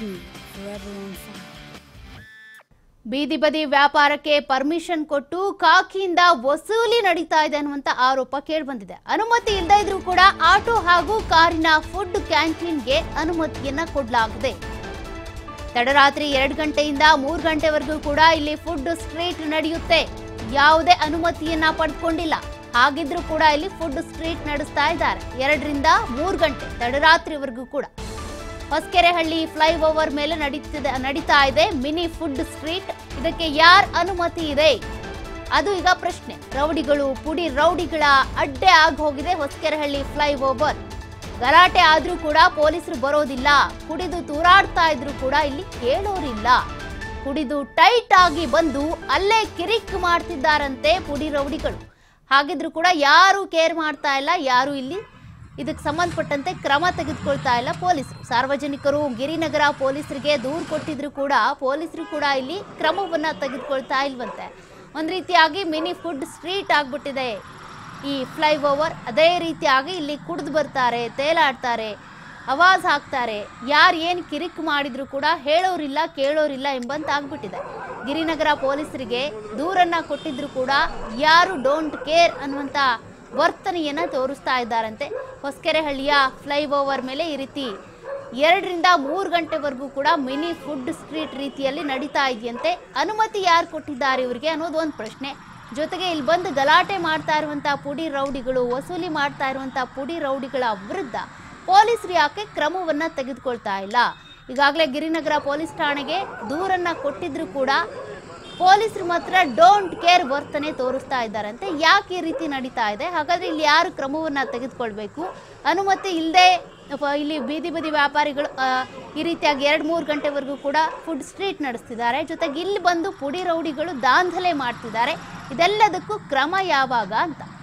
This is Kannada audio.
TV, forever on fire. ಬೀದಿ ಬದಿ ವ್ಯಾಪಾರಕ್ಕೆ ಪರ್ಮಿಷನ್ ಕೊಟ್ಟು ಕಾಕಿಯಿಂದ ವಸೂಲಿ ನಡೀತಾ ಇದೆ ಅನ್ನುವಂತ ಆರೋಪ ಕೇಳಿಬಂದಿದೆ ಅನುಮತಿ ಇಲ್ಲದೇ ಇದ್ರೂ ಕೂಡ ಆಟೋ ಹಾಗೂ ಕಾರಿನ ಫುಡ್ ಕ್ಯಾಂಟೀನ್ಗೆ ಅನುಮತಿಯನ್ನ ಕೊಡಲಾಗಿದೆ ತಡರಾತ್ರಿ ಎರಡು ಗಂಟೆಯಿಂದ ಮೂರು ಗಂಟೆವರೆಗೂ ಕೂಡ ಇಲ್ಲಿ ಫುಡ್ ಸ್ಟ್ರೀಟ್ ನಡೆಯುತ್ತೆ ಯಾವುದೇ ಅನುಮತಿಯನ್ನ ಪಡ್ಕೊಂಡಿಲ್ಲ ಹಾಗಿದ್ರೂ ಕೂಡ ಇಲ್ಲಿ ಫುಡ್ ಸ್ಟ್ರೀಟ್ ನಡೆಸ್ತಾ ಇದ್ದಾರೆ ಎರಡರಿಂದ ಮೂರು ಗಂಟೆ ತಡರಾತ್ರಿವರೆಗೂ ಕೂಡ ಹೊಸಕೆರೆಹಳ್ಳಿ ಫ್ಲೈಓವರ್ ಮೇಲೆ ನಡೀತಿದೆ ನಡೀತಾ ಇದೆ ಮಿನಿ ಫುಡ್ ಸ್ಟ್ರೀಟ್ ಇದಕ್ಕೆ ಯಾರ ಅನುಮತಿ ಇದೆ ಅದು ಈಗ ಪ್ರಶ್ನೆ ರೌಡಿಗಳು ಪುಡಿ ರೌಡಿಗಳ ಅಡ್ಡೆ ಆಗಿ ಹೋಗಿದೆ ಹೊಸಕೆರೆಹಳ್ಳಿ ಫ್ಲೈಓವರ್ ಗಲಾಟೆ ಆದ್ರೂ ಕೂಡ ಪೊಲೀಸರು ಬರೋದಿಲ್ಲ ಕುಡಿದು ತೂರಾಡ್ತಾ ಇದ್ರು ಕೂಡ ಇಲ್ಲಿ ಕೇಳೋರಿಲ್ಲ ಕುಡಿದು ಟೈಟ್ ಆಗಿ ಬಂದು ಅಲ್ಲೇ ಕಿರಿಕ್ ಮಾಡ್ತಿದ್ದಾರಂತೆ ಪುಡಿ ರೌಡಿಗಳು ಹಾಗಿದ್ರು ಕೂಡ ಯಾರು ಕೇರ್ ಮಾಡ್ತಾ ಇಲ್ಲ ಯಾರು ಇಲ್ಲಿ ಇದಕ್ಕೆ ಸಂಬಂಧಪಟ್ಟಂತೆ ಕ್ರಮ ತೆಗೆದುಕೊಳ್ತಾ ಇಲ್ಲ ಪೊಲೀಸರು ಸಾರ್ವಜನಿಕರು ಗಿರಿನಗರ ಪೊಲೀಸರಿಗೆ ದೂರು ಕೊಟ್ಟಿದ್ರು ಕೂಡ ಪೊಲೀಸರು ಕೂಡ ಇಲ್ಲಿ ಕ್ರಮವನ್ನ ತೆಗೆದುಕೊಳ್ತಾ ಇಲ್ವಂತೆ ಒಂದ್ ರೀತಿಯಾಗಿ ಮಿನಿ ಫುಡ್ ಸ್ಟ್ರೀಟ್ ಆಗ್ಬಿಟ್ಟಿದೆ ಈ ಫ್ಲೈಓವರ್ ಅದೇ ರೀತಿಯಾಗಿ ಇಲ್ಲಿ ಕುಡಿದು ಬರ್ತಾರೆ ತೇಲಾಡ್ತಾರೆ ಅವಾಜ್ ಹಾಕ್ತಾರೆ ಯಾರು ಏನು ಕಿರಿಕ್ ಮಾಡಿದ್ರು ಕೂಡ ಹೇಳೋರಿಲ್ಲ ಕೇಳೋರಿಲ್ಲ ಎಂಬಂತ ಆಗ್ಬಿಟ್ಟಿದೆ ಗಿರಿನಗರ ಪೊಲೀಸರಿಗೆ ದೂರನ್ನ ಕೊಟ್ಟಿದ್ರು ಕೂಡ ಯಾರು ಡೋಂಟ್ ಕೇರ್ ಅನ್ನುವಂಥ ವರ್ತನೆಯನ್ನ ತೋರಿಸ್ತಾ ಇದ್ದಾರಂತೆ ಹೊಸಕೆರೆಹಳ್ಳಿಯ ಫ್ಲೈಓವರ್ ಮೇಲೆ ಈ ರೀತಿ ಎರಡರಿಂದ ಮೂರು ಗಂಟೆವರೆಗೂ ಕೂಡ ಮಿನಿ ಫುಡ್ ಸ್ಟ್ರೀಟ್ ರೀತಿಯಲ್ಲಿ ನಡೀತಾ ಇದೆಯಂತೆ ಅನುಮತಿ ಯಾರು ಕೊಟ್ಟಿದ್ದಾರೆ ಇವರಿಗೆ ಅನ್ನೋದು ಒಂದು ಪ್ರಶ್ನೆ ಜೊತೆಗೆ ಇಲ್ಲಿ ಬಂದು ಗಲಾಟೆ ಮಾಡ್ತಾ ಇರುವಂಥ ಪುಡಿ ರೌಡಿಗಳು ವಸೂಲಿ ಮಾಡ್ತಾ ಇರುವಂಥ ಪುಡಿ ರೌಡಿಗಳ ವಿರುದ್ಧ ಪೊಲೀಸರು ಯಾಕೆ ಕ್ರಮವನ್ನ ತೆಗೆದುಕೊಳ್ತಾ ಇಲ್ಲ ಈಗಾಗಲೇ ಗಿರಿನಗರ ಪೊಲೀಸ್ ಠಾಣೆಗೆ ದೂರನ್ನ ಕೊಟ್ಟಿದ್ರು ಕೂಡ ಪೊಲೀಸರು ಮಾತ್ರ ಡೋಂಟ್ ಕೇರ್ ವರ್ತನೆ ತೋರಿಸ್ತಾ ಇದ್ದಾರಂತೆ ಯಾಕೆ ಈ ರೀತಿ ನಡೀತಾ ಇದೆ ಹಾಗಾದ್ರೆ ಇಲ್ಲಿ ಯಾರು ಕ್ರಮವನ್ನ ತೆಗೆದುಕೊಳ್ಬೇಕು ಅನುಮತಿ ಇಲ್ಲದೆ ಇಲ್ಲಿ ಬೀದಿ ಬದಿ ವ್ಯಾಪಾರಿಗಳು ಆ, ಈ ರೀತಿಯಾಗಿ ಎರಡು ಮೂರು ಗಂಟೆವರೆಗೂ ಕೂಡ ಫುಡ್ ಸ್ಟ್ರೀಟ್ ನಡೆಸ್ತಿದ್ದಾರೆ ಜೊತೆಗೆ ಇಲ್ಲಿ ಬಂದು ಪುಡಿ ರೌಡಿಗಳು ದಾಂಧಲೆ ಮಾಡ್ತಿದ್ದಾರೆ ಇದೆಲ್ಲದಕ್ಕೂ ಕ್ರಮ ಯಾವಾಗ ಅಂತ